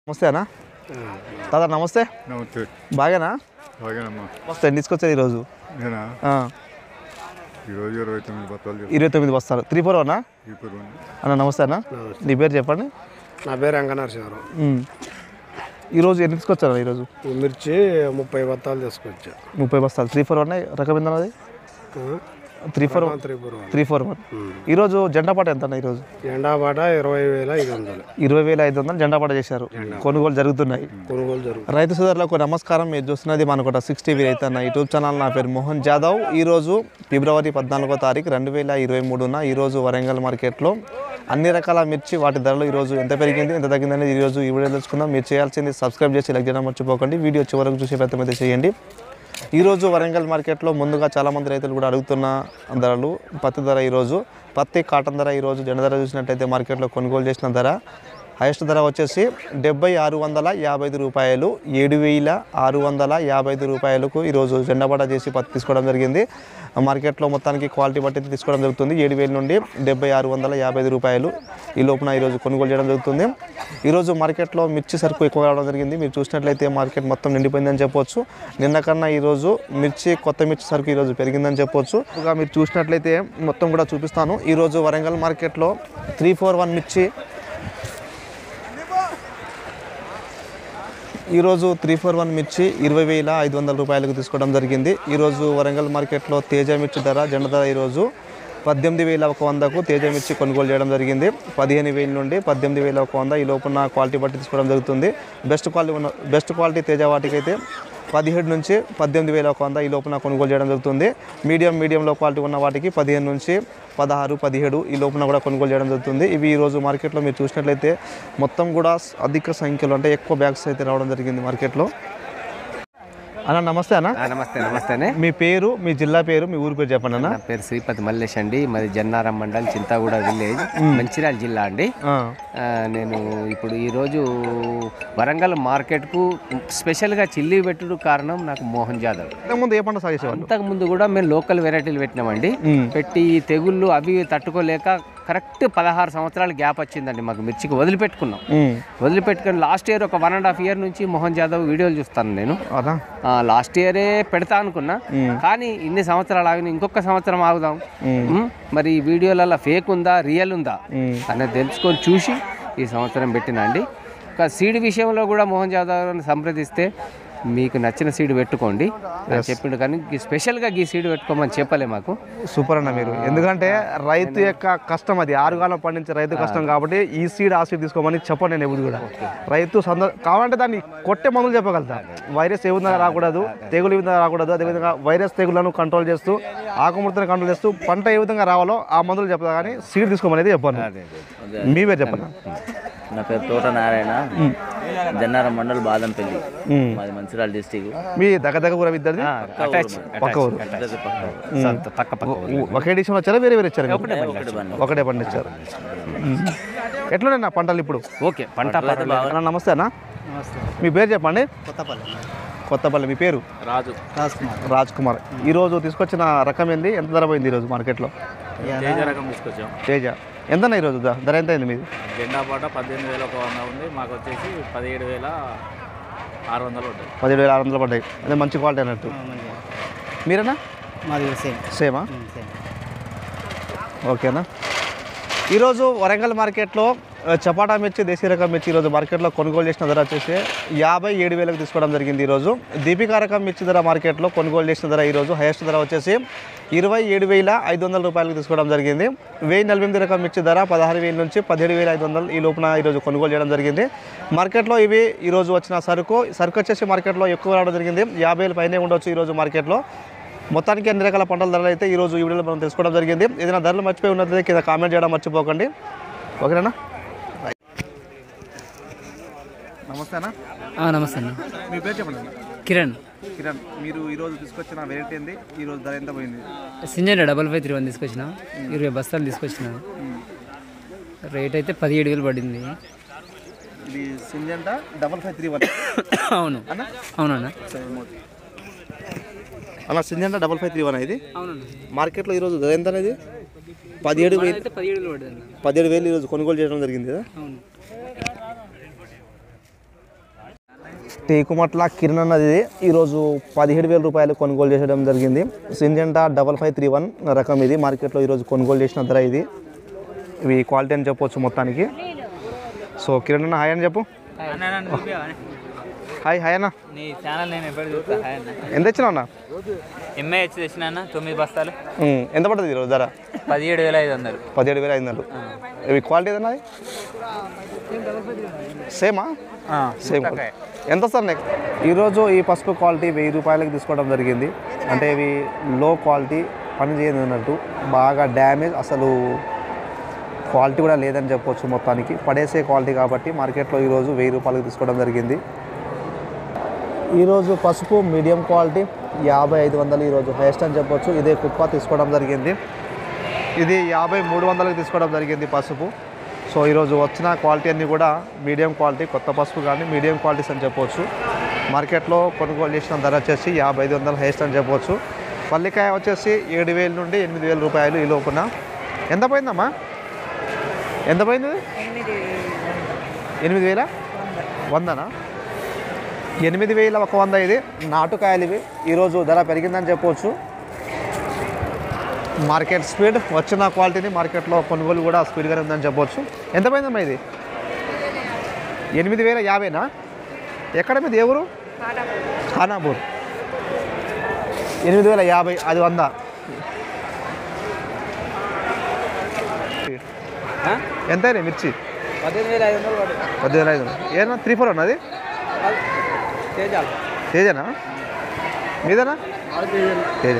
నమస్తే అన్న దాదా నమస్తే నమస్తే బాగానా బాగానమ్మా వస్తే ఎన్ని తీసుకొచ్చారు ఈరోజు నేనా ఆ, ఈరోజు ఇరవై తొమ్మిది బత్తాలు ఇరవై తొమ్మిది బస్తాలు త్రీ ఫోర్ అన్నా ఇప్పుడు అన్న నమస్తే అన్న నీ పేరు చెప్పండి నా పేరు వెంకనరసింహారావు ఉమ్. ఈరోజు ఎన్ని తీసుకొచ్చారు ఈరోజు ఈ మిర్చి ముప్పై బత్తాలు తీసుకొచ్చా ముప్పై బస్తాలు త్రీ ఫోర్ ఉన్నాయి రకం ఎంత అది త్రీ ఫోర్ త్రిపురం త్రీ ఫోర్ వన్ ఈరోజు జెండా పాట ఎంత అన్న ఈరోజు ఎండా బాట ఇరవై వేల ఐదు వందలు ఇరవై వేల ఐదు వందలు జెండా పాట చేశారు కొనుగోలు జరుగుతున్నాయి కొనుగోలు జరుగుతుంది రైతు సోదరులకు నమస్కారం మీరు చూస్తున్నది మనకోట సిక్స్ టీవీ రైతు అన్న యూట్యూబ్ ఛానల్ నా పేరు మోహన్ జాదవ్ ఈరోజు ఫిబ్రవరి పద్నాలుగో తారీఖు రెండు వేల ఇరవై మూడున ఈరోజు వరంగల్ మార్కెట్లో అన్ని రకాల మిర్చి వాటి ధరలు ఈరోజు ఎంత పెరిగింది ఎంత తగ్గిందని ఈరోజు ఈ వీడియో తెలుసుకుందాం మీరు చేయాల్సింది సబ్స్క్రైబ్ చేసి లైక్ చేయడం మర్చిపోకండి వీడియో చివరకు చూసే ప్రయత్నం అయితే చేయండి ఈరోజు వరంగల్ మార్కెట్లో ముందుగా చాలామంది రైతులు కూడా అడుగుతున్న ధరలు పత్తి ధర ఈరోజు పత్తి కాటన్ ధర ఈరోజు జెండ ధర చూసినట్టయితే మార్కెట్లో కొనుగోలు చేసిన ధర హైయెస్ట్ ధర వచ్చేసి డెబ్బై ఆరు వందల యాభై ఐదు రూపాయలు ఏడు వేల ఆరు వందల యాభై ఐదు రూపాయలకు ఈరోజు జెండబడ చేసి పత్తి తీసుకోవడం జరిగింది మార్కెట్లో మొత్తానికి క్వాలిటీ బట్టి తీసుకోవడం జరుగుతుంది ఏడు వేల నుండి డెబ్బై ఆరు వందల యాభై ఐదు రూపాయలు ఈ లోపున ఈరోజు కొనుగోలు చేయడం జరుగుతుంది ఈరోజు మార్కెట్లో మిర్చి సరుకు ఎక్కువ రావడం జరిగింది మీరు చూసినట్లయితే మార్కెట్ మొత్తం నిండిపోయిందని చెప్పొచ్చు నిన్న కన్నా ఈరోజు మిర్చి కొత్త మిర్చి సరుకు ఈరోజు పెరిగిందని చెప్పొచ్చు ఇంకా మీరు చూసినట్లయితే మొత్తం కూడా చూపిస్తాను ఈరోజు వరంగల్ మార్కెట్లో త్రీ ఫోర్ వన్ మిర్చి ఈరోజు త్రీ ఫోర్ వన్ మిర్చి ఇరవై వేల ఐదు వందల రూపాయలకు తీసుకోవడం జరిగింది ఈరోజు వరంగల్ మార్కెట్లో తేజ మిర్చి ధర జెండ ధర ఈరోజు పద్దెనిమిది వేల ఒక వందకు తేజ మిర్చి కొనుగోలు చేయడం జరిగింది పదిహేను వేల నుండి పద్దెనిమిది వేల ఒక వంద ఈ లోపున క్వాలిటీ బట్టి తీసుకోవడం జరుగుతుంది బెస్ట్ క్వాలిటీ ఉన్న బెస్ట్ క్వాలిటీ తేజ వాటికైతే పదిహేడు నుంచి పద్దెనిమిది వేల ఒక వంద ఈ లోపున కొనుగోలు చేయడం జరుగుతుంది మీడియం మీడియంలో క్వాలిటీ ఉన్న వాటికి పదిహేను నుంచి పదహారు పదిహేడు ఈ లోపున కూడా కొనుగోలు చేయడం జరుగుతుంది ఇవి ఈ రోజు మార్కెట్లో మీరు చూసినట్లయితే మొత్తం కూడా అధిక సంఖ్యలో అంటే ఎక్కువ బ్యాగ్స్ అయితే రావడం జరిగింది మార్కెట్లో అన్న నమస్తే అన్న ఆ, నమస్తే నమస్తేనే మీ పేరు మీ జిల్లా పేరు మీ ఊరి పేరు చెప్పండి అన్న నా పేరు శ్రీపతి మల్లేష్ అండి మాది జన్నారం మండల్ చింతాగూడ విలేజ్ మంచిర్యాల జిల్లా అండి ఆ, ఆ, నేను ఇప్పుడు ఈరోజు వరంగల్ మార్కెట్కు స్పెషల్గా చిల్లి పెట్టుడు కారణం నాకు మోహన్ జాదవ్ ఇంతకుముందు ఏ పంట సాగేసేవాళ్ళు అంతకు ముందు కూడా మేము లోకల్ వెరైటీలు పెట్టినామండి మ్మ్. పెట్టి ఈ తెగుళ్ళు అవి తట్టుకోలేక కరెక్ట్ పదహారు సంవత్సరాల గ్యాప్ వచ్చిందండి మాకు మిర్చికి వదిలిపెట్టుకున్నాం ఉమ్, వదిలిపెట్టుకుని లాస్ట్ ఇయర్ ఒక వన్ అండ్ హాఫ్ ఇయర్ నుంచి మోహన్ జాదవ్ వీడియోలు చూస్తాను నేను అదా లాస్ట్ ఇయరే పెడతా అనుకున్నా మ్మ్. కానీ ఇన్ని సంవత్సరాలు ఆగిన ఇంకొక సంవత్సరం ఆగుదాం మ్మ్. మరి ఈ వీడియోలలో ఫేక్ ఉందా రియల్ ఉందా మ్మ్. అనేది తెలుసుకొని చూసి ఈ సంవత్సరం పెట్టినా అండి ఇంకా సీడ్ విషయంలో కూడా మోహన్ జాదవ్ గారిని సంప్రదిస్తే మీకు నచ్చిన సీడ్ పెట్టుకోండి అని చెప్పిండు కానీ ఈ స్పెషల్గా ఈ సీడ్ పెట్టుకోమని చెప్పలే మాకు సూపర్ అన్న మీరు ఎందుకంటే రైతు యొక్క కష్టం అది ఆరుగాలం పండించే రైతు కష్టం కాబట్టి ఈ సీడ్ ఆ సీడ్ తీసుకోమని చెప్పను నేను ఎప్పుడు కూడా రైతు సంద కావాలంటే దాన్ని కొట్టే మందులు చెప్పగలుగుతా వైరస్ ఏ విధంగా రాకూడదు తెగులు ఏ విధంగా రాకూడదు అదేవిధంగా వైరస్ తెగులను కంట్రోల్ చేస్తూ ఆకుముడతను కంట్రోల్ చేస్తూ పంట ఏ విధంగా రావాలో ఆ మందులు చెప్తా కానీ సీడ్ తీసుకోమనేది చెప్పాను మీ పేరు చెప్పండి నా పేరు తోట నారాయణ జన్నారం మండల్ బాదంపల్లి మాది మంచిర్యాల డిస్టిక్ మీ దగ్గర దగ్గర ఊర ఇద్దరిది అటాచ్ పక్క ఊరు సొంత పక్క పక్క ఊరు. ఒకే డిషన్ వచ్చారా వేరే వేరే ఇచ్చారు ఒకటి బండి ఒకటే పండించారు ఎట్లున్నాయి పంటలు ఇప్పుడు ఓకే పంట పర్వాలేదు. అన్న నమస్తే అన్న మీ పేరు చెప్పండి కొత్తపల్లి మీ పేరు రాజు రాజ్ కుమార్ ఈరోజు తీసుకొచ్చిన రకం ఏంది ఎంత ధర పోయింది ఈరోజు మార్కెట్లో తేజ రకం తీసుకొచ్చాం తేజ ఎంత అన్న ఈరోజు ధర ధర ఎంత అయింది మీది జెండా పాట పద్దెనిమిది వేల ఒక వంద ఉంది మాకు వచ్చేసి పదిహేడు వేల ఆరు వందలు ఉంటుంది పదిహేడు వేల ఆరు వందలు పడ్డాయి అదే మంచి క్వాలిటీ అన్నట్టు మీరేనా మాది సేమ్ సేమా సేమ్ ఓకేనా ఈరోజు వరంగల్ మార్కెట్లో ఆ, చపాటా మిర్చి దేశీ రకం మిర్చి ఈరోజు మార్కెట్లో కొనుగోలు చేసిన ధర వచ్చేసి యాభై ఏడు వేలకు తీసుకోవడం జరిగింది ఈరోజు దీపికా రకం మిర్చి ధర మార్కెట్లో కొనుగోలు చేసిన ధర ఈరోజు హైయెస్ట్ ధర వచ్చేసి ఇరవై ఏడు వేల ఐదు వందల రూపాయలకు తీసుకోవడం జరిగింది వెయ్యి నలభై ఎనిమిది రకం మిర్చి ధర పదహారు వేల నుంచి పదిహేడు వేల ఐదు వందలు ఈ లోపున ఈరోజు కొనుగోలు చేయడం జరిగింది మార్కెట్లో ఇవి ఈరోజు వచ్చిన సరుకు సరుకు వచ్చేసి మార్కెట్లో ఎక్కువ రావడం జరిగింది యాభై వేల పైనే ఉండొచ్చు ఈరోజు మార్కెట్లో మొత్తానికి అన్ని రకాల పంటల ధరలు అయితే ఈరోజు ఈ వీడియోలో మనం తెలుసుకోవడం జరిగింది ఏదైనా ధరలు మర్చిపోయి ఉన్నట్లయితే కింద కామెంట్ చేయడం మర్చిపోకండి ఓకేనా నమస్తే అన్న ఆ, నమస్తే అన్న మీ పేరు చెప్పండి అన్న. కిరణ్ కిరణ్ మీరు ఈరోజు తీసుకొచ్చిన వెరైటీ ఏంది ఈరోజు ధర ఎంత పోయింది Syngenta double five three one తీసుకొచ్చిన ఇరవై బస్తాలు తీసుకొచ్చిన రేట్ అయితే పదిహేడు వేలు పడింది ఇది Syngenta double five three one అవును అవునన్నా అన్న Syngenta double five three one ఇది అవునన్నా మార్కెట్లో ఈరోజు ధర ఎంత అనేది పదిహేడు వేలు అయితే పదిహేడు వేలు పడింది అన్న పదిహేడు వేలు ఈరోజు కొనుగోలు చేయడం జరిగింది కదా అవును టేకుమట్ల కిరణ్ అన్నది ఇది ఈరోజు పదిహేడు వేల రూపాయలు కొనుగోలు చేయడం జరిగింది Syngenta double five three one రకం ఇది మార్కెట్లో ఈరోజు కొనుగోలు చేసిన ధర ఇది ఇవి క్వాలిటీ అని చెప్పొచ్చు మొత్తానికి సో కిరణ్ అన్న హాయ్ అని చెప్పు హాయ్ హాయ్ అన్న నీ ఛానల్ నేను ఎప్పుడు చూస్తా హాయ్ అన్న ఎంత ఇచ్చినావు అన్న ఎంఐ వచ్చి తెచ్చిన అన్న తొమ్మిది బస్తాలు ఉమ్, ఎంత పడుతుంది ఈరోజు ధర పదిహేడు వేల ఐదు వందలు పదిహేడు వేల ఐదు వందలు ఇవి క్వాలిటీ ఏదన్నా సేమా సేమ్ ఎంత సార్ నెక్ ఈరోజు ఈ పసుపు క్వాలిటీ వెయ్యి రూపాయలకి తీసుకోవడం జరిగింది అంటే ఇవి లో క్వాలిటీ పని చేయదు అన్నట్టు బాగా డ్యామేజ్ అసలు క్వాలిటీ కూడా లేదని చెప్పొచ్చు మొత్తానికి పడేసే క్వాలిటీ కాబట్టి మార్కెట్లో ఈరోజు వెయ్యి రూపాయలకి తీసుకోవడం జరిగింది ఈరోజు పసుపు మీడియం క్వాలిటీ యాభై ఐదు వందలు ఈరోజు హైయెస్ట్ అని చెప్పొచ్చు ఇదే కుప్ప తీసుకోవడం జరిగింది ఇది యాభై మూడు వందలకు తీసుకోవడం జరిగింది పసుపు సో ఈరోజు వచ్చిన క్వాలిటీ అన్నీ కూడా మీడియం క్వాలిటీ కొత్త పసుపు కానీ మీడియం క్వాలిటీస్ అని చెప్పొచ్చు మార్కెట్లో కొనుగోలు చేసిన ధర వచ్చేసి యాభై ఐదు వందలు హైయెస్ట్ అని చెప్పొచ్చు పల్లికాయ వచ్చేసి ఏడు వేల నుండి ఎనిమిది వేల రూపాయలు ఈ లోపున ఎంత పోయిందమ్మా ఎంత పోయింది ఇది? ఎనిమిది వేల వందనా ఎనిమిది వేల ఒక వంద ఇది నాటుకాయలు ఇవి ఈరోజు ధర పెరిగిందని చెప్పవచ్చు మార్కెట్ స్పీడ్ వచ్చిన క్వాలిటీని మార్కెట్లో కొనుగోలు కూడా స్పీడ్గానే ఉందని చెప్పవచ్చు ఎంత పోయిందమ్మా ఇది ఎనిమిది వేల యాభైనా ఎక్కడ మీది ఏ ఊరు ఖానాపూర్ ఎనిమిది వేల యాభై అది వంద ఎంత అయినాయి మిర్చి పద్దెనిమిది వేల ఐదు వందలు పద్దెనిమిది వేల ఐదు ఏనా త్రీ ఫోర్ ఉన్నది తేజాలు తేజనా మీదేనా తేజ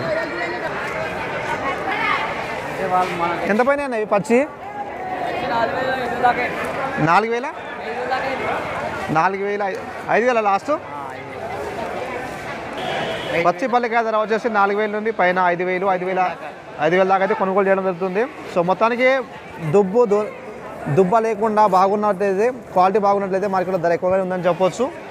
వాళ్ళు మన ఎంత పైన ఉన్నాయి పచ్చి నాలుగు వేల నాలుగు వేల ఐ- ఐదు వేల లాస్ట్ పచ్చి పల్లికాయ ధర వచ్చేసి నాలుగు వేల నుండి పైన ఐదు వేలు ఐదు వేల ఐదు వేల దాకా అయితే కొనుగోలు చేయడం జరుగుతుంది సో మొత్తానికి దుబ్బు దు దుబ్బ లేకుండా బాగున్నట్లయితే క్వాలిటీ బాగున్నట్లయితే మార్కెట్లో ధర ఎక్కువగానే ఉందని చెప్పొచ్చు